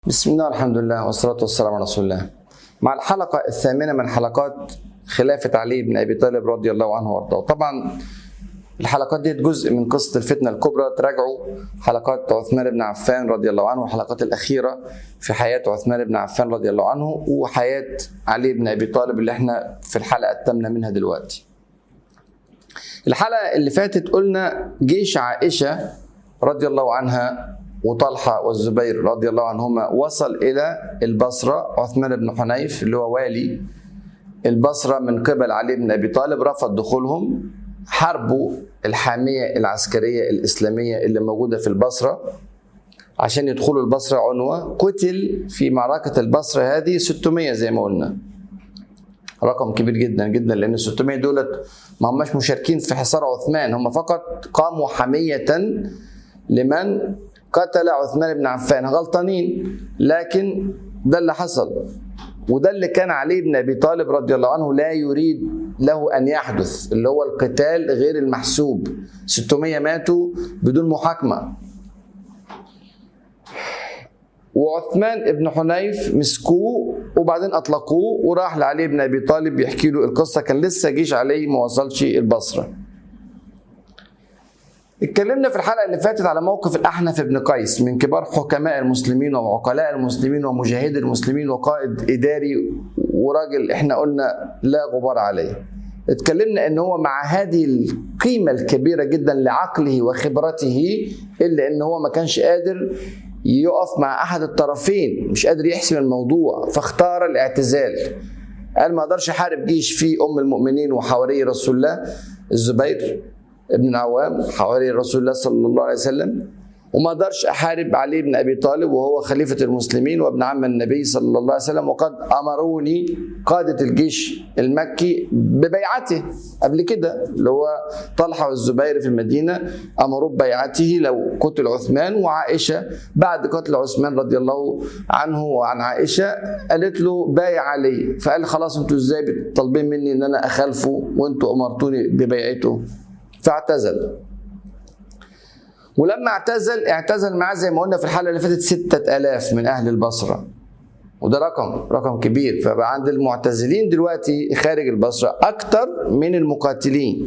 بسم الله والحمد لله والصلاة والسلام على رسول الله مع الحلقة الثامنة من حلقات خلافة علي بن أبي طالب رضي الله عنه وارضاه طبعا الحلقات دي جزء من قصة الفتنة الكبرى تراجعوا حلقات عثمان بن عفان رضي الله عنه والحلقات الأخيرة في حياة عثمان بن عفان رضي الله عنه وحياة علي بن أبي طالب اللي احنا في الحلقة الثامنة منها دلوقتي الحلقة اللي فاتت قلنا جيش عائشة رضي الله عنها وطلحة والزبير رضي الله عنهما وصل إلى البصرة عثمان بن حنيف اللي هو والي البصرة من قبل علي بن أبي طالب رفض دخولهم حاربوا الحامية العسكرية الإسلامية اللي موجودة في البصرة عشان يدخلوا البصرة عنوة قتل في معركة البصرة هذه 600 زي ما قلنا رقم كبير جدا جدا لأن 600 دولت ما هماش مشاركين في حصار عثمان هم فقط قاموا حمية لمن قتل عثمان بن عفان غلطانين لكن ده اللي حصل وده اللي كان علي بن ابي طالب رضي الله عنه لا يريد له ان يحدث اللي هو القتال غير المحسوب 600 ماتوا بدون محاكمه وعثمان بن حنيف مسكوه وبعدين اطلقوه وراح لعلي بن ابي طالب يحكي له القصه كان لسه جيش علي ما وصلش البصره اتكلمنا في الحلقه اللي فاتت على موقف الاحنف بن قيس من كبار حكماء المسلمين وعقلاء المسلمين ومجاهدي المسلمين وقائد اداري وراجل احنا قلنا لا غبار عليه اتكلمنا ان هو مع هذه القيمه الكبيره جدا لعقله وخبرته الا ان هو ما كانش قادر يقف مع احد الطرفين مش قادر يحسم الموضوع فاختار الاعتزال قال ما اقدرش احارب جيش فيه ام المؤمنين وحواري رسول الله الزبير ابن العوام حواري رسول الله صلى الله عليه وسلم وما اقدرش احارب علي بن ابي طالب وهو خليفه المسلمين وابن عم النبي صلى الله عليه وسلم وقد امروني قاده الجيش المكي ببيعته قبل كده اللي هو طلحه والزبير في المدينه امروا ببيعته لو قتل عثمان وعائشه بعد قتل عثمان رضي الله عنه وعن عائشه قالت له بايع علي فقال خلاص انتوا ازاي طالبين مني ان انا اخالفه وانتوا امرتوني ببيعته فاعتزل ولما اعتزل اعتزل معاه زي ما قلنا في الحلقه اللي فاتت ستة آلاف من أهل البصرة وده رقم رقم كبير فبقى عند المعتزلين دلوقتي خارج البصرة أكتر من المقاتلين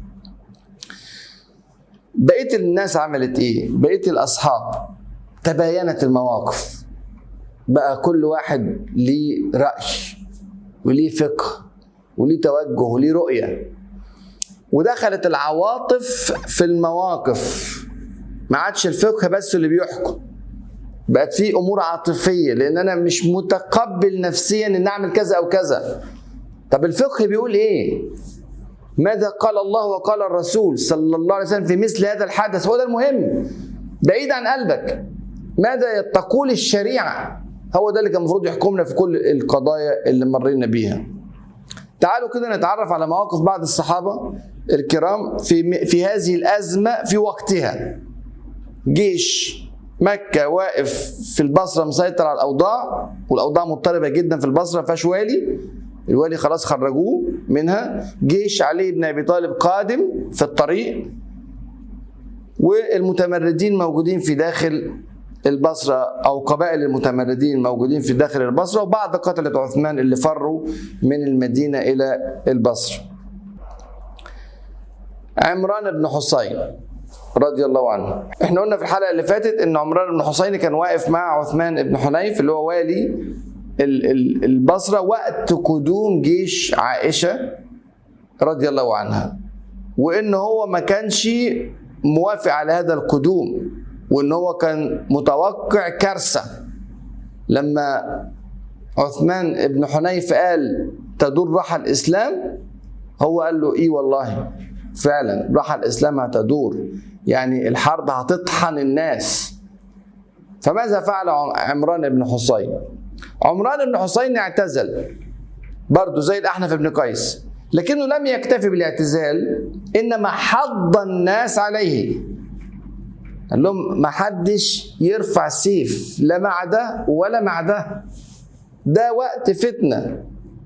بقية الناس عملت إيه؟ بقية الأصحاب تباينت المواقف بقى كل واحد ليه رأي وليه فقه وليه توجه وليه رؤية ودخلت العواطف في المواقف ما عادش الفقه بس اللي بيحكم بقت في امور عاطفيه لان انا مش متقبل نفسيا ان اعمل كذا او كذا طب الفقه بيقول ايه ماذا قال الله وقال الرسول صلى الله عليه وسلم في مثل هذا الحدث هو ده المهم بعيد عن قلبك ماذا تقول الشريعه هو ده اللي كان المفروض يحكمنا في كل القضايا اللي مرينا بيها تعالوا كده نتعرف على مواقف بعض الصحابه الكرام في في هذه الازمه في وقتها جيش مكه واقف في البصره مسيطر على الاوضاع والاوضاع مضطربه جدا في البصره ما فيهاش والي الوالي خلاص خرجوه منها جيش علي بن ابي طالب قادم في الطريق والمتمردين موجودين في داخل البصرة أو قبائل المتمردين موجودين في داخل البصرة وبعض قتلة عثمان اللي فروا من المدينة إلى البصرة عمران بن حسين رضي الله عنه احنا قلنا في الحلقه اللي فاتت ان عمران بن حسين كان واقف مع عثمان بن حنيف اللي هو والي البصره وقت قدوم جيش عائشه رضي الله عنها وان هو ما كانش موافق على هذا القدوم وان هو كان متوقع كارثه لما عثمان بن حنيف قال تدور راح الاسلام هو قال له ايه والله فعلا راح الاسلام هتدور يعني الحرب هتطحن الناس فماذا فعل عمران بن حسين عمران بن حسين اعتزل برضه زي الاحنف بن قيس لكنه لم يكتفي بالاعتزال انما حض الناس عليه قال لهم ما حدش يرفع سيف لا مع ده ولا مع ده ده وقت فتنه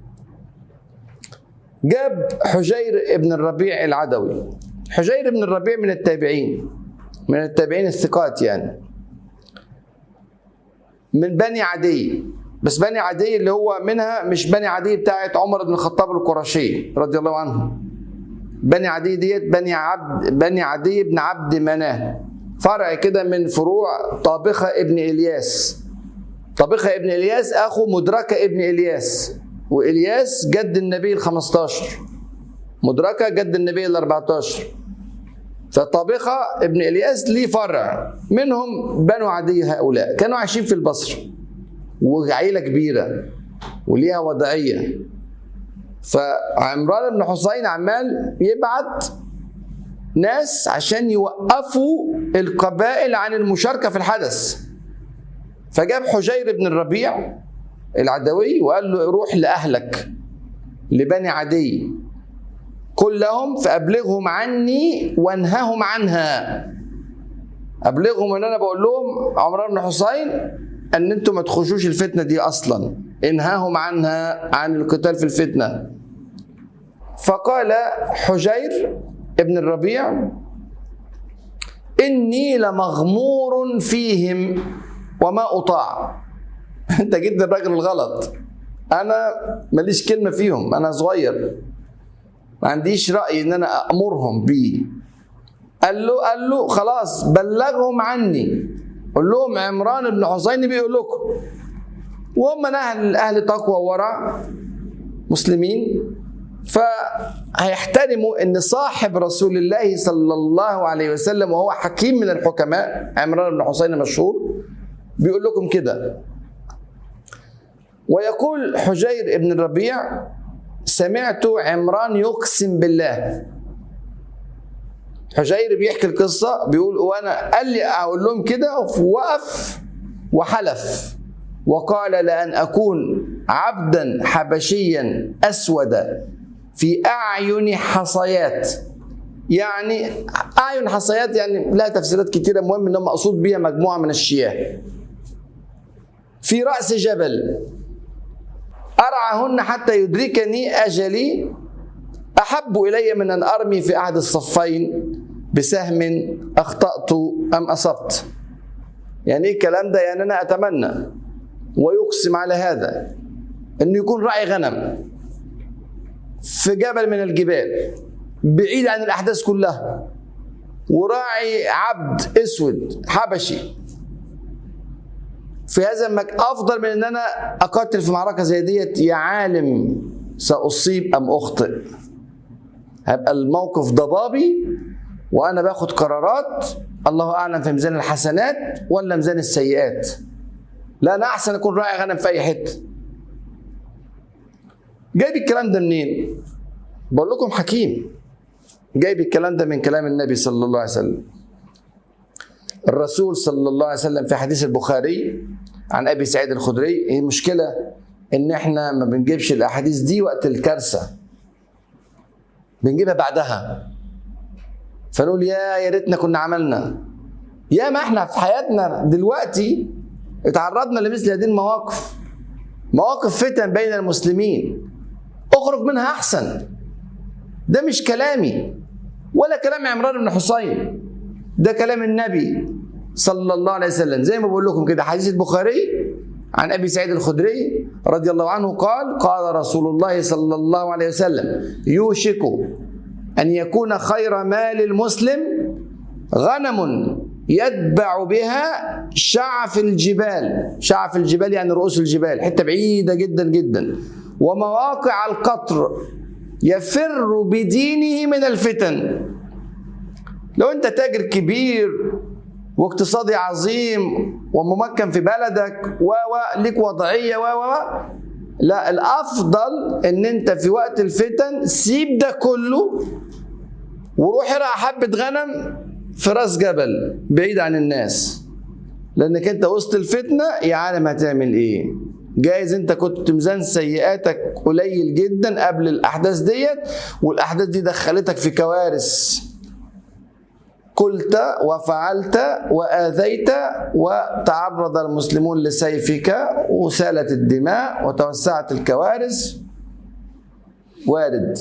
جاب حجير ابن الربيع العدوي حجير بن الربيع من التابعين من التابعين الثقات يعني من بني عدي بس بني عدي اللي هو منها مش بني عدي بتاعت عمر بن الخطاب القرشي رضي الله عنه بني عدي ديت بني عبد بني عدي بن عبد مناه فرع كده من فروع طابخه ابن الياس طابخه ابن الياس اخو مدركه ابن الياس والياس جد النبي ال 15 مدركه جد النبي ال 14 فطابخه ابن الياس ليه فرع منهم بنو عدي هؤلاء كانوا عايشين في البصره وعيله كبيره وليها وضعيه فعمران بن حسين عمال يبعت ناس عشان يوقفوا القبائل عن المشاركه في الحدث فجاب حجير بن الربيع العدوي وقال له روح لاهلك لبني عدي قل لهم فابلغهم عني وانههم عنها ابلغهم ان انا بقول لهم عمران بن حسين ان انتم ما تخشوش الفتنه دي اصلا انهاهم عنها عن القتال في الفتنه فقال حجير ابن الربيع اني لمغمور فيهم وما اطاع انت جيت الراجل الغلط انا ماليش كلمه فيهم انا صغير ما عنديش راي ان انا امرهم بيه قال له قال له خلاص بلغهم عني قول لهم عمران بن حسين بيقول لكم وهم اهل اهل تقوى ورع مسلمين فهيحترموا ان صاحب رسول الله صلى الله عليه وسلم وهو حكيم من الحكماء عمران بن حسين مشهور بيقول لكم كده ويقول حجير بن الربيع سمعت عمران يقسم بالله حجير بيحكي القصة بيقول وأنا قال لي أقول لهم كده وقف وحلف وقال لأن أكون عبدا حبشيا أسود في أعين حصيات يعني أعين حصيات يعني لها تفسيرات كتيرة المهم إنه مقصود بيها مجموعة من الشياه في رأس جبل أرعهن حتى يدركني أجلي أحب إلي من أن أرمي في أحد الصفين بسهم أخطأت أم أصبت يعني إيه الكلام ده يعني أنا أتمنى ويقسم على هذا أنه يكون راعي غنم في جبل من الجبال بعيد عن الأحداث كلها وراعي عبد أسود حبشي في هذا المكان افضل من ان انا اقاتل في معركه زي ديت يا عالم ساصيب ام اخطئ هيبقى الموقف ضبابي وانا باخد قرارات الله اعلم في ميزان الحسنات ولا ميزان السيئات لا انا احسن اكون راعي غنم في اي حته جايب الكلام ده منين بقول لكم حكيم جايب الكلام ده من كلام النبي صلى الله عليه وسلم الرسول صلى الله عليه وسلم في حديث البخاري عن ابي سعيد الخدري هي المشكله ان احنا ما بنجيبش الاحاديث دي وقت الكارثه بنجيبها بعدها فنقول يا يا ريتنا كنا عملنا يا ما احنا في حياتنا دلوقتي اتعرضنا لمثل هذه المواقف مواقف فتن بين المسلمين اخرج منها احسن ده مش كلامي ولا كلام عمران بن حسين ده كلام النبي صلى الله عليه وسلم زي ما بقول لكم كده حديث البخاري عن ابي سعيد الخدري رضي الله عنه قال قال رسول الله صلى الله عليه وسلم يوشك ان يكون خير مال المسلم غنم يتبع بها شعف الجبال شعف الجبال يعني رؤوس الجبال حته بعيده جدا جدا ومواقع القطر يفر بدينه من الفتن لو انت تاجر كبير واقتصادي عظيم وممكن في بلدك و و ليك وضعيه و و لا الافضل ان انت في وقت الفتن سيب ده كله وروح ارعى حبه غنم في راس جبل بعيد عن الناس لانك انت وسط الفتنه يا عالم هتعمل ايه جايز انت كنت ميزان سيئاتك قليل جدا قبل الاحداث ديت والاحداث دي دخلتك في كوارث قلت وفعلت واذيت وتعرض المسلمون لسيفك وسالت الدماء وتوسعت الكوارث وارد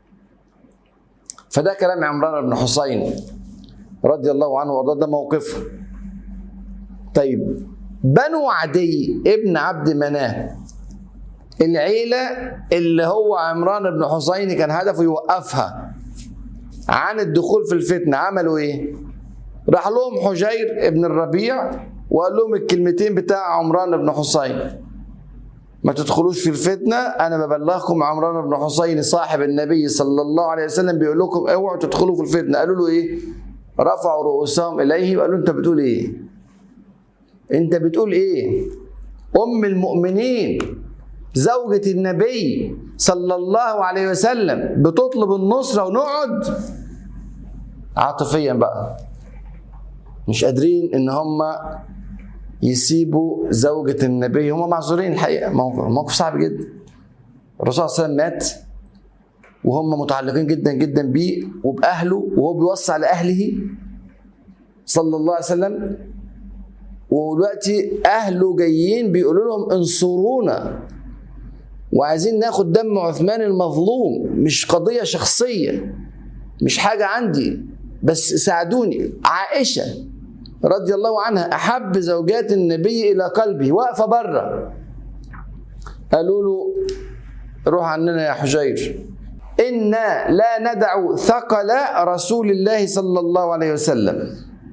فده كلام عمران بن حسين رضي الله عنه وارضاه ده موقفه طيب بنو عدي ابن عبد مناه العيلة اللي هو عمران بن حسين كان هدفه يوقفها عن الدخول في الفتنة عملوا ايه؟ راح لهم حجير ابن الربيع وقال لهم الكلمتين بتاع عمران بن حسين ما تدخلوش في الفتنة أنا ببلغكم عمران بن حسين صاحب النبي صلى الله عليه وسلم بيقول لكم اوعوا تدخلوا في الفتنة قالوا له إيه؟ رفعوا رؤوسهم إليه وقالوا أنت بتقول إيه؟ أنت بتقول إيه؟ أم المؤمنين زوجة النبي صلى الله عليه وسلم بتطلب النصرة ونقعد عاطفيا بقى مش قادرين ان هم يسيبوا زوجة النبي هم معذورين الحقيقة موقف, موقف صعب جدا الرسول صلى الله عليه وسلم مات وهم متعلقين جدا جدا بيه وبأهله وهو بيوصي على أهله صلى الله عليه وسلم ودلوقتي أهله جايين بيقولوا لهم انصرونا وعايزين ناخد دم عثمان المظلوم مش قضية شخصية مش حاجة عندي بس ساعدوني عائشة رضي الله عنها أحب زوجات النبي إلى قلبه واقفة بره قالوا له روح عننا يا حجير إنا لا ندع ثقل رسول الله صلى الله عليه وسلم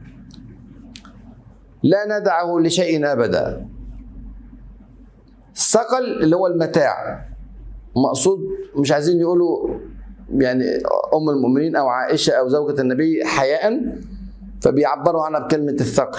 لا ندعه لشيء أبدا الثقل اللي هو المتاع مقصود مش عايزين يقولوا يعني ام المؤمنين او عائشه او زوجة النبي حياء فبيعبروا عنها بكلمه الثقل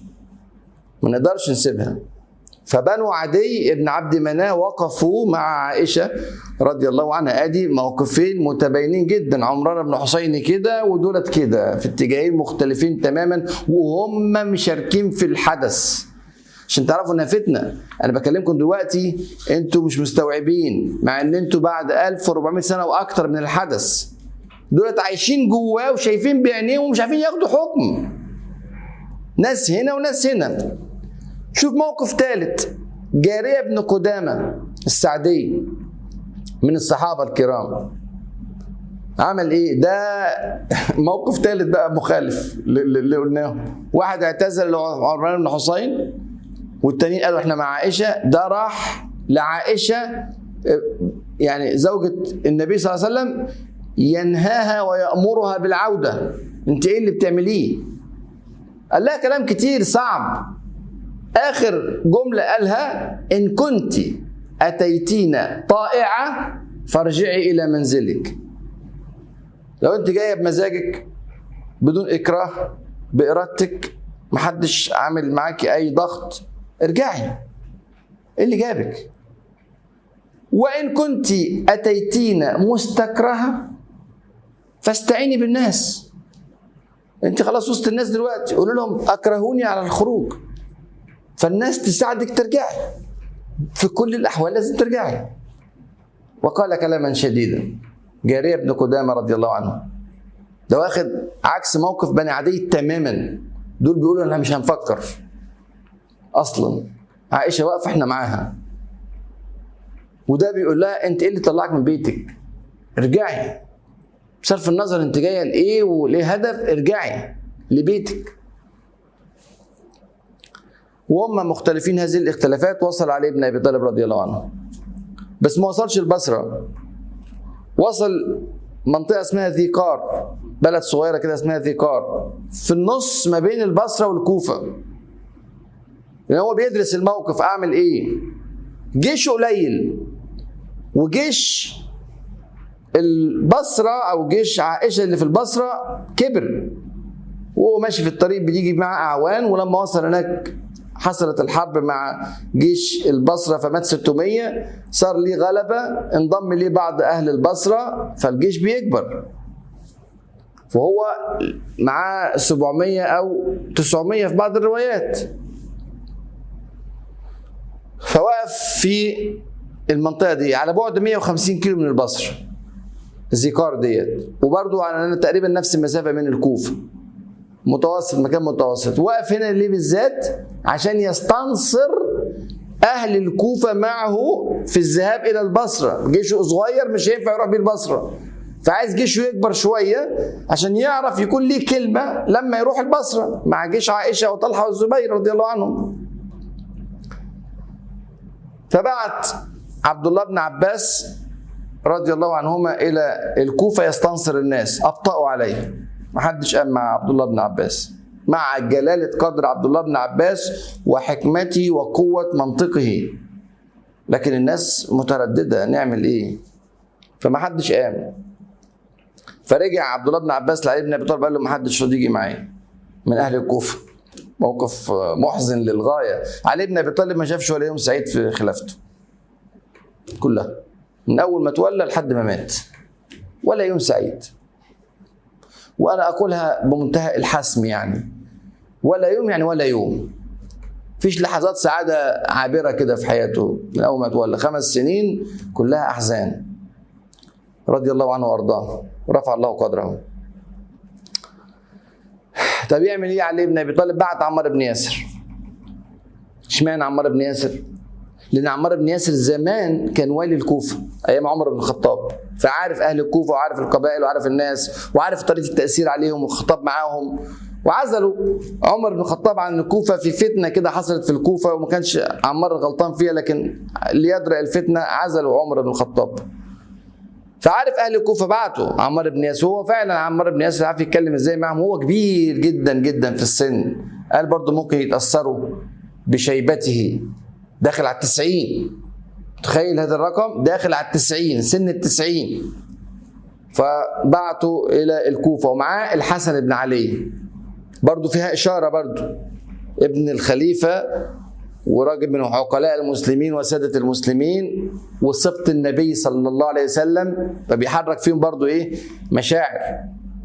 ما نقدرش نسيبها فبنو عدي ابن عبد مناه وقفوا مع عائشه رضي الله عنها ادي موقفين متباينين جدا عمران بن حسين كده ودولت كده في اتجاهين مختلفين تماما وهم مشاركين في الحدث عشان تعرفوا انها فتنه انا بكلمكم دلوقتي انتوا مش مستوعبين مع ان انتوا بعد 1400 سنه واكتر من الحدث دولت عايشين جواه وشايفين بعينيهم ومش عارفين ياخدوا حكم ناس هنا وناس هنا شوف موقف ثالث جارية بن قدامة السعدي من الصحابة الكرام عمل ايه ده موقف ثالث بقى مخالف اللي قلناه واحد اعتزل عمران بن حسين والتانيين قالوا احنا مع عائشه ده راح لعائشه يعني زوجة النبي صلى الله عليه وسلم ينهاها ويأمرها بالعودة انت ايه اللي بتعمليه قال لها كلام كتير صعب آخر جملة قالها إن كنت أتيتينا طائعة فارجعي إلى منزلك لو أنت جاية بمزاجك بدون إكراه بإرادتك محدش عامل معاكي أي ضغط ارجعي ايه اللي جابك وان كنت اتيتينا مستكرهه فاستعيني بالناس انت خلاص وسط الناس دلوقتي قولوا لهم اكرهوني على الخروج فالناس تساعدك ترجعي في كل الاحوال لازم ترجعي وقال كلاما شديدا جاريه بن قدامه رضي الله عنه ده واخد عكس موقف بني عدي تماما دول بيقولوا احنا مش هنفكر اصلا عائشه واقفه احنا معاها وده بيقول لها انت ايه اللي طلعك من بيتك ارجعي بصرف النظر انت جايه لايه وليه هدف ارجعي لبيتك وهم مختلفين هذه الاختلافات وصل عليه ابن ابي طالب رضي الله عنه بس ما وصلش البصره وصل منطقه اسمها ذي قار بلد صغيره كده اسمها ذي قار في النص ما بين البصره والكوفه لان هو بيدرس الموقف اعمل ايه جيش قليل وجيش البصرة أو جيش عائشة اللي في البصرة كبر وهو ماشي في الطريق بيجي معاه أعوان ولما وصل هناك حصلت الحرب مع جيش البصرة فمات 600 صار ليه غلبة انضم ليه بعض أهل البصرة فالجيش بيكبر فهو معاه 700 أو 900 في بعض الروايات فوقف في المنطقه دي على بعد 150 كيلو من البصره الزيكار ديت وبرضو على تقريبا نفس المسافه من الكوفه متوسط مكان متوسط وقف هنا ليه بالذات عشان يستنصر اهل الكوفه معه في الذهاب الى البصره جيشه صغير مش هينفع يروح بيه البصره فعايز جيشه يكبر شويه عشان يعرف يكون ليه كلمه لما يروح البصره مع جيش عائشه وطلحه والزبير رضي الله عنهم فبعت عبد الله بن عباس رضي الله عنهما الى الكوفه يستنصر الناس ابطاوا عليه ما حدش قام مع عبد الله بن عباس مع جلاله قدر عبد الله بن عباس وحكمته وقوه منطقه لكن الناس متردده نعمل ايه فما حدش قام فرجع عبد الله بن عباس لعلي بن ابي طالب قال له ما حدش راضي يجي معايا من اهل الكوفه موقف محزن للغايه علي بن ابي طالب ما شافش ولا يوم سعيد في خلافته كلها من اول ما تولى لحد ما مات ولا يوم سعيد وانا اقولها بمنتهى الحسم يعني ولا يوم يعني ولا يوم فيش لحظات سعاده عابره كده في حياته من اول ما تولى خمس سنين كلها احزان رضي الله عنه وارضاه ورفع الله قدره طب يعمل ايه علي بن ابي طالب بعت عمار بن ياسر اشمعنى عمار بن ياسر لان عمار بن ياسر زمان كان والي الكوفه ايام عمر بن الخطاب فعارف اهل الكوفه وعارف القبائل وعارف الناس وعارف طريقه التاثير عليهم والخطاب معاهم وعزلوا عمر بن الخطاب عن الكوفه في فتنه كده حصلت في الكوفه وما كانش عمار غلطان فيها لكن ليدرأ الفتنه عزلوا عمر بن الخطاب فعارف اهل الكوفه بعتوا عمار بن ياسر هو فعلا عمار بن ياسر عارف يتكلم ازاي معهم هو كبير جدا جدا في السن قال برضه ممكن يتاثروا بشيبته داخل على التسعين تخيل هذا الرقم داخل على التسعين سن التسعين فبعتوا إلى الكوفة ومعاه الحسن بن علي برضو فيها إشارة برضو ابن الخليفة وراجل من عقلاء المسلمين وسادة المسلمين وسبط النبي صلى الله عليه وسلم فبيحرك فيهم برضو إيه مشاعر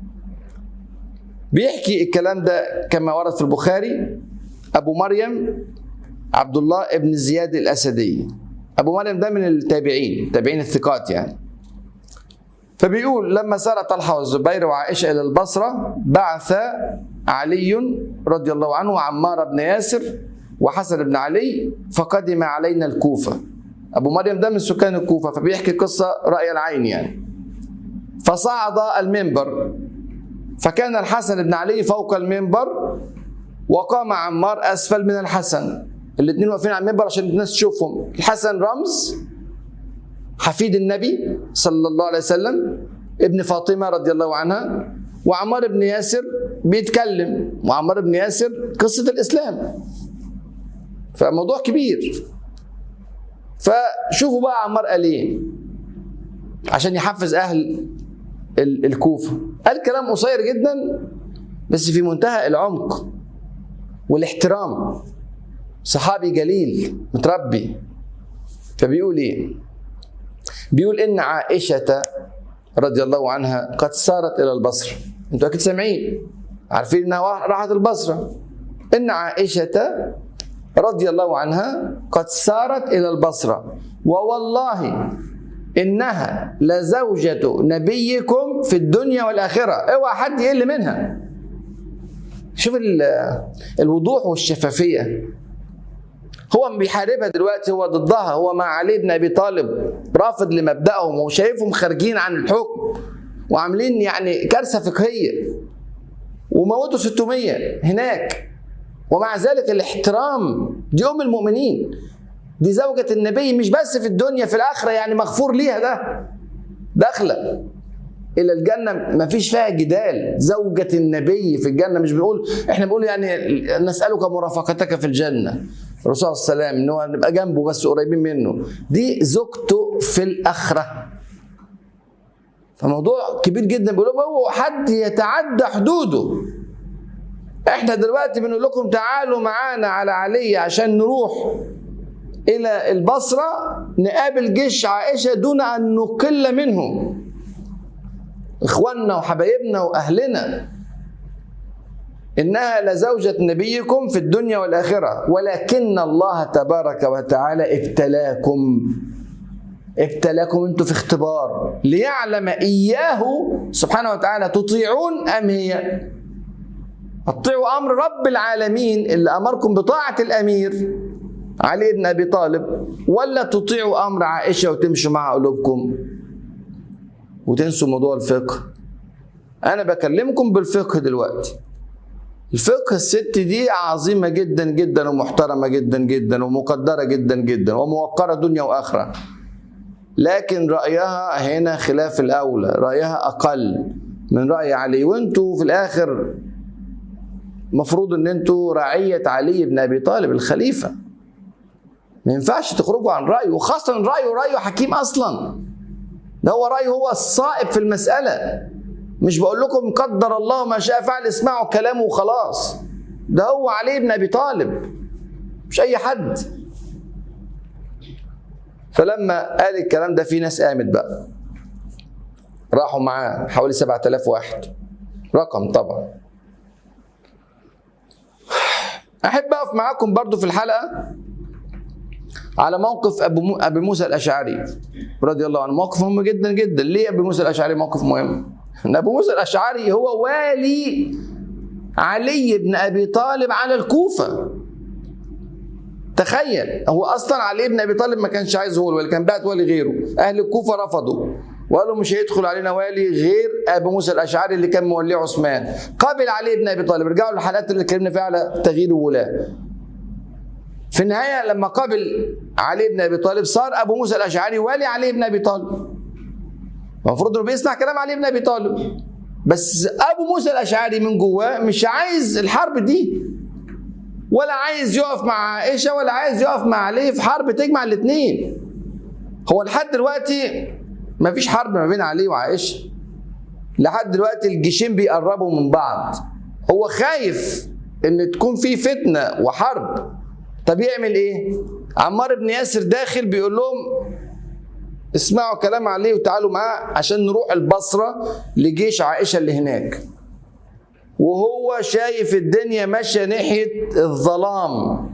بيحكي الكلام ده كما ورد في البخاري أبو مريم عبد الله ابن زياد الأسدي أبو مريم ده من التابعين تابعين الثقات يعني فبيقول لما سار طلحة والزبير وعائشة إلى البصرة بعث علي رضي الله عنه وعمار بن ياسر وحسن بن علي فقدم علينا الكوفة أبو مريم ده من سكان الكوفة فبيحكي قصة رأي العين يعني فصعد المنبر فكان الحسن بن علي فوق المنبر وقام عمار أسفل من الحسن الاثنين واقفين على المنبر عشان الناس تشوفهم الحسن رمز حفيد النبي صلى الله عليه وسلم ابن فاطمة رضي الله عنها وعمار بن ياسر بيتكلم وعمار بن ياسر قصة الإسلام فموضوع كبير فشوفوا بقى عمار قال ايه عشان يحفز أهل الكوفة قال كلام قصير جدا بس في منتهى العمق والاحترام صحابي جليل متربي فبيقول ايه بيقول ان عائشه رضي الله عنها قد سارت الى البصره انتوا اكيد سامعين عارفين انها راحت البصره ان عائشه رضي الله عنها قد سارت الى البصره ووالله انها لزوجة نبيكم في الدنيا والاخره اوعى حد يقل منها شوف الوضوح والشفافيه هو بيحاربها دلوقتي هو ضدها هو مع علي بن ابي طالب رافض لمبدأهم وشايفهم خارجين عن الحكم وعاملين يعني كارثه فقهيه وموتوا 600 هناك ومع ذلك الاحترام دي ام المؤمنين دي زوجة النبي مش بس في الدنيا في الآخرة يعني مغفور ليها ده داخلة إلى الجنة ما فيش فيها جدال زوجة النبي في الجنة مش بنقول احنا بنقول يعني نسألك مرافقتك في الجنة الرسول صلى الله عليه وسلم ان هو نبقى جنبه بس قريبين منه دي زوجته في الاخره فموضوع كبير جدا بيقولوا هو حد يتعدى حدوده احنا دلوقتي بنقول لكم تعالوا معانا على علي عشان نروح الى البصره نقابل جيش عائشه دون ان نقل منهم اخواننا وحبايبنا واهلنا إنها لزوجة نبيكم في الدنيا والآخرة ولكن الله تبارك وتعالى ابتلاكم ابتلاكم انتم في اختبار ليعلم إياه سبحانه وتعالى تطيعون أم هي اطيعوا أمر رب العالمين اللي أمركم بطاعة الأمير علي بن أبي طالب ولا تطيعوا أمر عائشة وتمشوا مع قلوبكم وتنسوا موضوع الفقه أنا بكلمكم بالفقه دلوقتي الفقه الست دي عظيمة جدا جدا ومحترمة جدا جدا ومقدرة جدا جدا وموقرة دنيا وآخرة لكن رأيها هنا خلاف الأولى رأيها أقل من رأي علي وانتوا في الآخر مفروض ان انتوا رعية علي بن أبي طالب الخليفة ما ينفعش تخرجوا عن رأيه وخاصة رأيه رأيه حكيم أصلا ده هو رأيه هو الصائب في المسألة مش بقول لكم قدر الله ما شاء فعل اسمعوا كلامه وخلاص ده هو علي بن ابي طالب مش اي حد فلما قال الكلام ده في ناس قامت بقى راحوا معاه حوالي 7000 واحد رقم طبعا احب اقف معاكم برضو في الحلقه على موقف ابو مو... ابي موسى الاشعري رضي الله عنه موقف مهم جدا جدا ليه ابي موسى الاشعري موقف مهم ان ابو موسى الاشعري هو والي علي بن ابي طالب على الكوفه تخيل هو اصلا علي بن ابي طالب ما كانش عايز هو الوالي كان بعت والي غيره اهل الكوفه رفضوا وقالوا مش هيدخل علينا والي غير ابو موسى الاشعري اللي كان موليه عثمان قابل علي بن ابي طالب رجعوا للحلقات اللي اتكلمنا فيها على تغيير الولاه في النهايه لما قابل علي بن ابي طالب صار ابو موسى الاشعري والي علي بن ابي طالب المفروض انه بيسمع كلام علي بن ابي طالب بس ابو موسى الاشعري من جواه مش عايز الحرب دي ولا عايز يقف مع عائشه ولا عايز يقف مع علي في حرب تجمع الاثنين هو لحد دلوقتي ما فيش حرب ما بين علي وعائشه لحد دلوقتي الجيشين بيقربوا من بعض هو خايف ان تكون في فتنه وحرب طب يعمل ايه عمار بن ياسر داخل بيقول لهم اسمعوا كلام عليه وتعالوا معاه عشان نروح البصرة لجيش عائشة اللي هناك وهو شايف الدنيا ماشية ناحية الظلام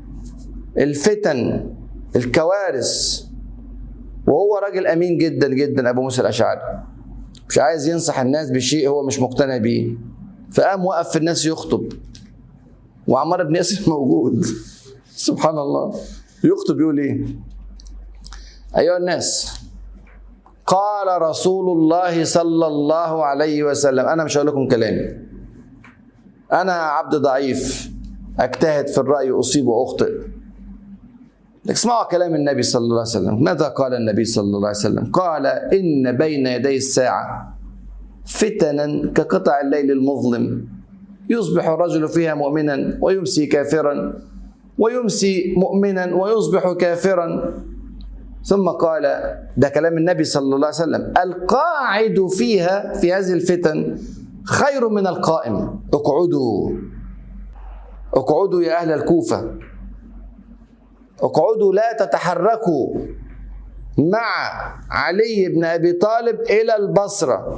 الفتن الكوارث وهو راجل أمين جدا جدا أبو موسى الأشعري مش عايز ينصح الناس بشيء هو مش مقتنع بيه فقام وقف في الناس يخطب وعمار بن ياسر موجود سبحان الله يخطب يقول ايه أيها الناس قال رسول الله صلى الله عليه وسلم أنا مش هقول لكم كلامي أنا عبد ضعيف أجتهد في الرأي أصيب وأخطئ اسمعوا كلام النبي صلى الله عليه وسلم ماذا قال النبي صلى الله عليه وسلم قال إن بين يدي الساعة فتنا كقطع الليل المظلم يصبح الرجل فيها مؤمنا ويمسي كافرا ويمسي مؤمنا ويصبح كافرا ثم قال ده كلام النبي صلى الله عليه وسلم القاعد فيها في هذه الفتن خير من القائم اقعدوا اقعدوا يا اهل الكوفه اقعدوا لا تتحركوا مع علي بن ابي طالب الى البصره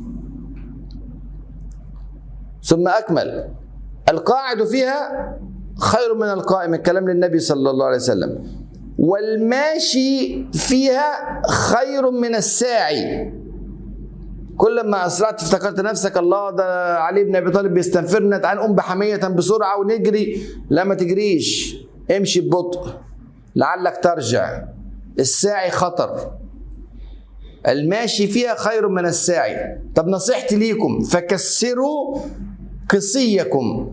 ثم اكمل القاعد فيها خير من القائم الكلام للنبي صلى الله عليه وسلم والماشي فيها خير من الساعي كل ما اسرعت افتكرت نفسك الله ده علي بن ابي طالب بيستنفرنا تعال نقوم بحميه بسرعه ونجري لا ما تجريش امشي ببطء لعلك ترجع الساعي خطر الماشي فيها خير من الساعي طب نصيحتي ليكم فكسروا قصيكم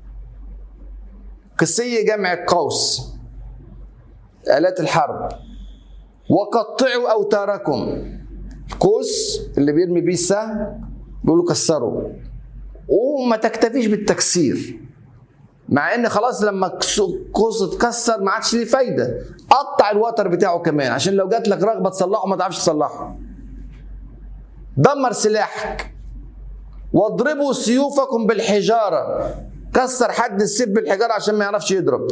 قصية جمع قوس آلات الحرب وقطعوا أوتاركم القوس اللي بيرمي بيه السهم بيقولوا كسروا وما تكتفيش بالتكسير مع ان خلاص لما القوس اتكسر ما عادش ليه فايده قطع الوتر بتاعه كمان عشان لو جات لك رغبه تصلحه ما تعرفش تصلحه دمر سلاحك واضربوا سيوفكم بالحجاره كسر حد السيف بالحجاره عشان ما يعرفش يضرب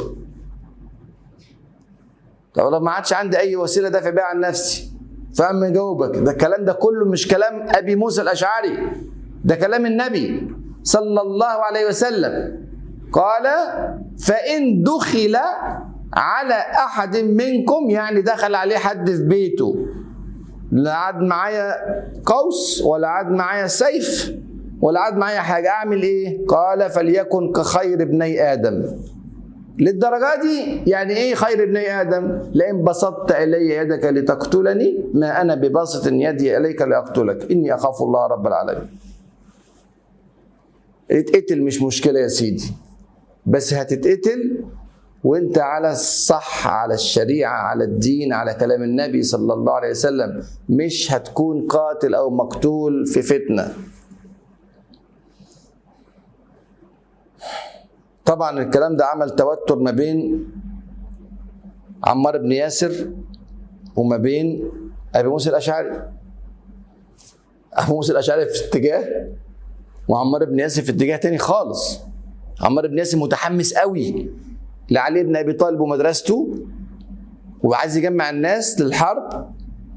طب لو ما عادش عندي اي وسيله دافع بيها عن نفسي فاهم يجاوبك ده الكلام ده كله مش كلام ابي موسى الاشعري ده كلام النبي صلى الله عليه وسلم قال فان دخل على احد منكم يعني دخل عليه حد في بيته لا عاد معايا قوس ولا عاد معايا سيف ولا عاد معايا حاجه اعمل ايه قال فليكن كخير ابني ادم للدرجه دي يعني ايه خير ابني ادم لئن بسطت الي يدك لتقتلني ما انا بباسط يدي اليك لاقتلك اني اخاف الله رب العالمين اتقتل مش مشكله يا سيدي بس هتتقتل وانت على الصح على الشريعه على الدين على كلام النبي صلى الله عليه وسلم مش هتكون قاتل او مقتول في فتنه طبعا الكلام ده عمل توتر ما بين عمار بن ياسر وما بين ابي موسى الاشعري ابو موسى الاشعري في اتجاه وعمار بن ياسر في اتجاه تاني خالص عمار بن ياسر متحمس قوي لعلي بن ابي طالب ومدرسته وعايز يجمع الناس للحرب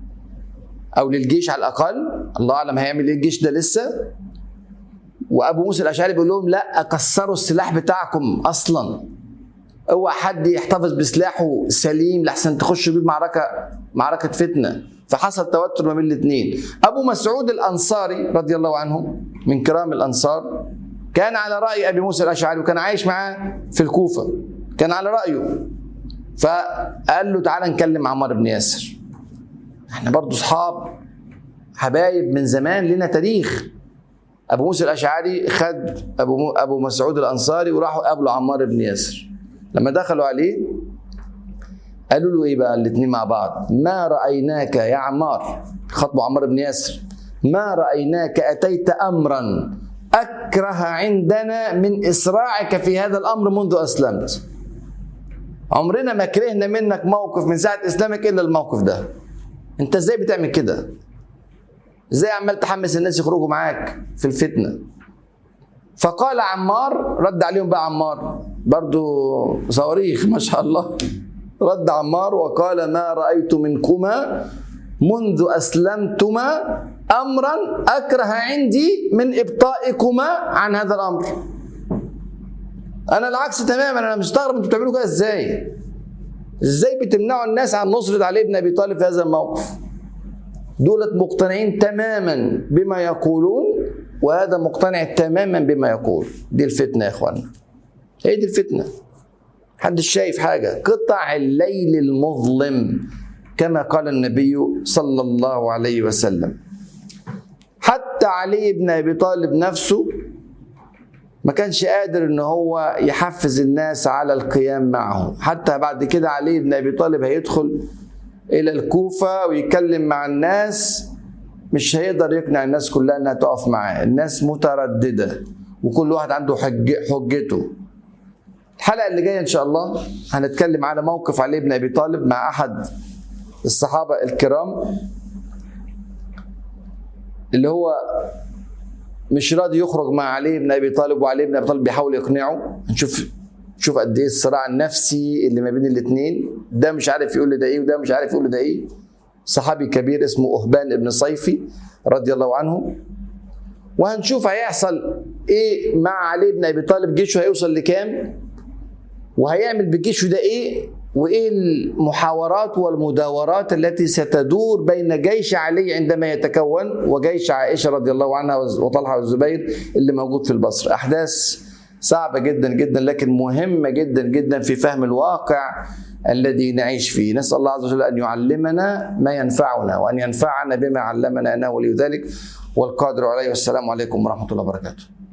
او للجيش على الاقل الله اعلم هيعمل ايه الجيش ده لسه وابو موسى الاشعري بيقول لهم لا كسروا السلاح بتاعكم اصلا اوعى حد يحتفظ بسلاحه سليم لحسن تخشوا بيه معركه معركه فتنه فحصل توتر ما بين الاثنين ابو مسعود الانصاري رضي الله عنه من كرام الانصار كان على راي ابي موسى الاشعري وكان عايش معاه في الكوفه كان على رايه فقال له تعالى نكلم عمار بن ياسر احنا برضو اصحاب حبايب من زمان لنا تاريخ ابو موسى الاشعري خد ابو مو ابو مسعود الانصاري وراحوا قابلوا عمار بن ياسر لما دخلوا عليه قالوا له ايه بقى الاثنين مع بعض ما رايناك يا عمار خطبوا عمار بن ياسر ما رايناك اتيت امرا اكره عندنا من اسراعك في هذا الامر منذ اسلمت عمرنا ما كرهنا منك موقف من ساعه اسلامك الا الموقف ده انت ازاي بتعمل كده ازاي عمال تحمس الناس يخرجوا معاك في الفتنه فقال عمار رد عليهم بقى عمار برضو صواريخ ما شاء الله رد عمار وقال ما رأيت منكما منذ أسلمتما أمرا أكره عندي من إبطائكما عن هذا الأمر أنا العكس تماما أنا مستغرب أنتوا بتعملوا كده إزاي إزاي بتمنعوا الناس عن نصرة علي بن أبي طالب في هذا الموقف دولت مقتنعين تماما بما يقولون وهذا مقتنع تماما بما يقول دي الفتنة يا إخوانا هي دي الفتنة محدش شايف حاجة قطع الليل المظلم كما قال النبي صلى الله عليه وسلم حتى علي بن ابي طالب نفسه ما كانش قادر ان هو يحفز الناس على القيام معه حتى بعد كده علي بن ابي طالب هيدخل الى الكوفه ويتكلم مع الناس مش هيقدر يقنع الناس كلها انها تقف معاه الناس متردده وكل واحد عنده حج حجته الحلقه اللي جايه ان شاء الله هنتكلم على موقف علي بن ابي طالب مع احد الصحابه الكرام اللي هو مش راضي يخرج مع علي بن ابي طالب وعلي بن ابي طالب بيحاول يقنعه هنشوف شوف قد ايه الصراع النفسي اللي ما بين الاثنين ده مش عارف يقول لده ايه وده مش عارف يقول لده ايه صحابي كبير اسمه أهبان بن صيفي رضي الله عنه وهنشوف هيحصل ايه مع علي بن ابي طالب جيشه هيوصل لكام وهيعمل بجيشه ده ايه وايه المحاورات والمداورات التي ستدور بين جيش علي عندما يتكون وجيش عائشه رضي الله عنها وطلحه والزبير اللي موجود في البصره احداث صعبه جدا جدا لكن مهمه جدا جدا في فهم الواقع الذي نعيش فيه نسال الله عز وجل ان يعلمنا ما ينفعنا وان ينفعنا بما علمنا انه ولي ذلك والقادر عليه والسلام عليكم ورحمه الله وبركاته